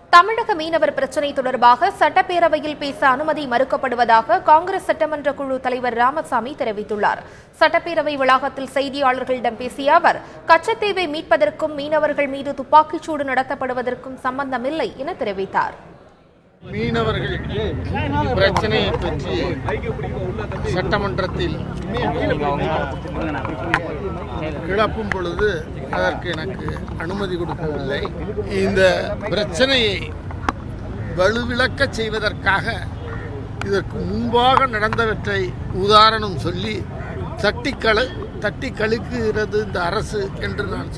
தமிழக மீனவர் பிரச்சினை தொடர்பாக சட்டப்பேரவையில் பேச அனுமதி மறுக்கப்படுவதாக காங்கிரஸ் சட்டமன்ற குழு தலைவர் ராமசாமி தெரிவித்துள்ளார் சட்டப்பேரவை வளாகத்தில் செய்தியாளர்களிடம் பேசிய அவர் கச்சத்தீவை மீட்பதற்கும் மீனவர்கள் மீது துப்பாக்கிச்சூடு நடத்தப்படுவதற்கும் சம்பந்தமில்லை என தெரிவித்தார் மீனவர்கள் பிரச்சனையை பற்றி சட்டமன்றத்தில் கிளப்பும் பொழுது அதற்கு எனக்கு அனுமதி கொடுக்கவில்லை இந்த பிரச்சனையை வலுவிளக்கச் செய்வதற்காக இதற்கு முன்பாக நடந்தவற்றை உதாரணம் சொல்லி தட்டி கழு தட்டி கழிக்குகிறது இந்த அரசு என்று நான்